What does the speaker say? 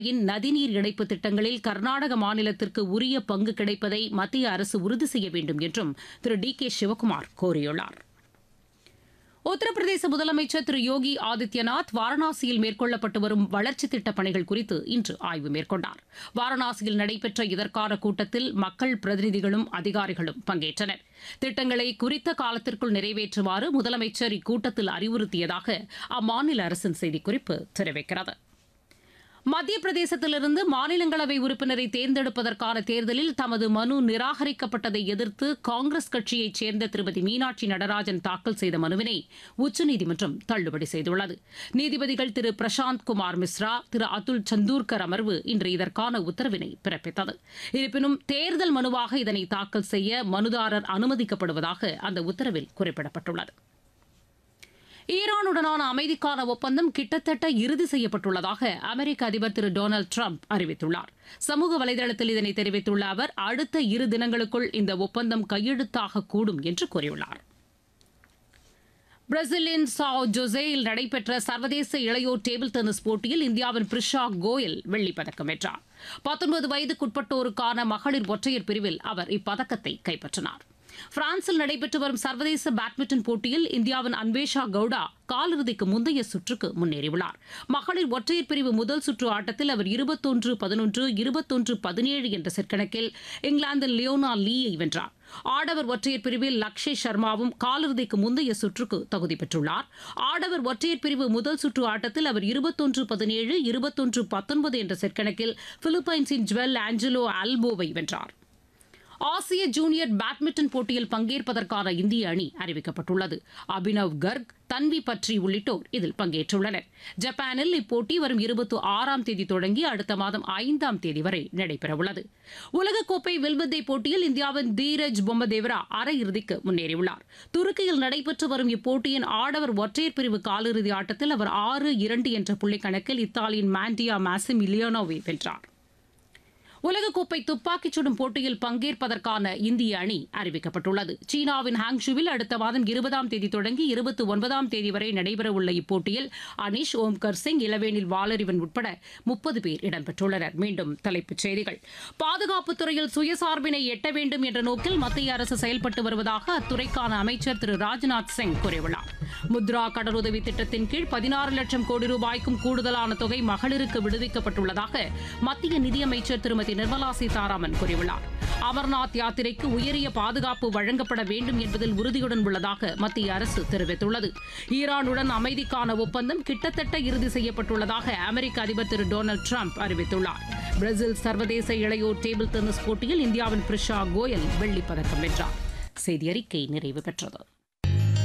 இன் நதிநீர் இணைப்பு திட்டங்களில் கர்நாடக மாநிலத்திற்கு உரிய பங்கு கிடைப்பதை மத்திய அரசு உறுதி செய்ய வேண்டும் என்றும் திரு டி கே சிவக்குமார் கோரியுள்ளார் உத்தரப்பிரதேச முதலமைச்சர் திரு யோகி ஆதித்யநாத் வாரணாசியில் மேற்கொள்ளப்பட்டு வரும் வளர்ச்சித் திட்டப் பணிகள் குறித்து இன்று ஆய்வு மேற்கொண்டார் வாரணாசியில் நடைபெற்ற இதற்கான கூட்டத்தில் மக்கள் பிரதிநிதிகளும் அதிகாரிகளும் பங்கேற்றனர் திட்டங்களை குறித்த காலத்திற்குள் நிறைவேற்றுமாறு முதலமைச்சர் இக்கூட்டத்தில் அறிவுறுத்தியதாக அம்மாநில அரசின் செய்திக்குறிப்பு தெரிவிக்கிறது மத்திய பிரதேசத்திலிருந்து மாநிலங்களவை உறுப்பினரை தேர்ந்தெடுப்பதற்கான தேர்தலில் தமது மனு நிராகரிக்கப்பட்டதை எதிர்த்து காங்கிரஸ் கட்சியைச் சேர்ந்த திருமதி மீனாட்சி நடராஜன் தாக்கல் செய்த மனுவினை உச்சநீதிமன்றம் தள்ளுபடி செய்துள்ளது நீதிபதிகள் திரு பிரசாந்த் குமார் மிஸ்ரா திரு அதுல் சந்தூர்கர் அமர்வு இன்று இதற்கான உத்தரவினை பிறப்பித்தது இருப்பினும் தேர்தல் மனுவாக இதனை தாக்கல் செய்ய மனுதாரர் அனுமதிக்கப்படுவதாக அந்த உத்தரவில் குறிப்பிடப்பட்டுள்ளது ஈரானுடனான அமைதிக்கான ஒப்பந்தம் கிட்டத்தட்ட இறுதி செய்யப்பட்டுள்ளதாக அமெரிக்க அதிபர் திரு டொனால்டு ட்ரம்ப் அறிவித்துள்ளார் சமூக வலைதளத்தில் இதனை தெரிவித்துள்ள அவர் அடுத்த இரு தினங்களுக்குள் இந்த ஒப்பந்தம் கையெழுத்தாக கூடும் என்று கூறியுள்ளார் பிரேசிலின் சாவ் ஜோசேயில் நடைபெற்ற சர்வதேச இளையோர் டேபிள் டென்னிஸ் போட்டியில் இந்தியாவின் பிரிஷா கோயல் வெள்ளிப் பதக்கம் வென்றார் பத்தொன்பது வயதுக்குட்பட்டோருக்கான மகளிர் ஒற்றையர் பிரிவில் அவர் இப்பதக்கத்தை கைப்பற்றினார் பிரான்சில் நடைபெற்று வரும் சர்வதேச பேட்மிண்டன் போட்டியில் இந்தியாவின் அன்வேஷா கவுடா காலிறுதிக்கு முந்தைய சுற்றுக்கு முன்னேறியுள்ளார் மகளிர் ஒற்றையர் பிரிவு முதல் சுற்று ஆட்டத்தில் அவர் இருபத்தொன்று பதினொன்று இருபத்தொன்று பதினேழு என்ற செட் கணக்கில் இங்கிலாந்தின் லியோனா லீயை வென்றார் ஆடவர் ஒற்றையர் பிரிவில் லக்ஷய் சர்மாவும் காலிறுதிக்கு முந்தைய சுற்றுக்கு தகுதி பெற்றுள்ளார் ஆடவர் ஒற்றையர் பிரிவு முதல் சுற்று ஆட்டத்தில் அவர் இருபத்தொன்று பதினேழு இருபத்தொன்று பத்தொன்பது என்ற செட் கணக்கில் பிலிப்பைன்ஸின் ஜுவல் ஆஞ்சலோ ஆல்போவை வென்றார் ஆசிய ஜூனியர் பேட்மிண்டன் போட்டியில் பங்கேற்பதற்கான இந்திய அணி அறிவிக்கப்பட்டுள்ளது அபினவ் கர்க் தன்வி பட்ரி உள்ளிட்டோர் இதில் பங்கேற்றுள்ளனர் ஜப்பானில் இப்போட்டி வரும் இருபத்தி ஆறாம் தேதி தொடங்கி அடுத்த மாதம் ஐந்தாம் தேதி வரை நடைபெறவுள்ளது உலகக்கோப்பை வில்வித்தை போட்டியில் இந்தியாவின் தீரஜ் பொம்மதேவரா அரையிறுதிக்கு முன்னேறியுள்ளார் துருக்கியில் நடைபெற்று வரும் இப்போட்டியின் ஆடவர் ஒற்றையர் பிரிவு காலிறுதி ஆட்டத்தில் அவர் ஆறு இரண்டு என்ற புள்ளிக்கணக்கில் இத்தாலியின் மாண்டியா மாசிம் இலியோனோவை வென்றார் உலகக்கோப்பை துப்பாக்கிச் சுடும் போட்டியில் பங்கேற்பதற்கான இந்திய அணி அறிவிக்கப்பட்டுள்ளது சீனாவின் ஹாங்ஷுவில் அடுத்த மாதம் இருபதாம் தேதி தொடங்கி இருபத்தி ஒன்பதாம் தேதி வரை நடைபெறவுள்ள இப்போட்டியில் அனிஷ் ஓம்கர் சிங் இளவேனில் வாலறிவன் உட்பட முப்பது பேர் இடம்பெற்றுள்ளனர் மீண்டும் தலைப்புச் செய்திகள் பாதுகாப்புத் துறையில் சுயசார்பினை எட்ட வேண்டும் என்ற நோக்கில் மத்திய அரசு செயல்பட்டு வருவதாக அத்துறைக்கான அமைச்சர் திரு ராஜ்நாத் சிங் கூறியுள்ளார் முத்ரா கடனுதவி திட்டத்தின் கீழ் பதினாறு லட்சம் கோடி ரூபாய்க்கும் கூடுதலான தொகை மகளிருக்கு விடுவிக்கப்பட்டுள்ளதாக மத்திய நிதியமைச்சர் திருமதி நிர்மலா சீதாராமன் கூறியுள்ளார் அமர்நாத் யாத்திரைக்கு உயரிய பாதுகாப்பு வழங்கப்பட வேண்டும் என்பதில் உறுதியுடன் உள்ளதாக மத்திய அரசு தெரிவித்துள்ளது ஈரானுடன் அமைதிக்கான ஒப்பந்தம் கிட்டத்தட்ட இறுதி செய்யப்பட்டுள்ளதாக அமெரிக்க அதிபர் திரு டொனால்டு ட்ரம்ப் அறிவித்துள்ளார் பிரேசில் சர்வதேச இளையோர் டேபிள் டென்னிஸ் போட்டியில் இந்தியாவின் பிரிஷா கோயல் வெள்ளிப் பதக்கம் வென்றார் செய்தி அறிக்கை நிறைவு பெற்றது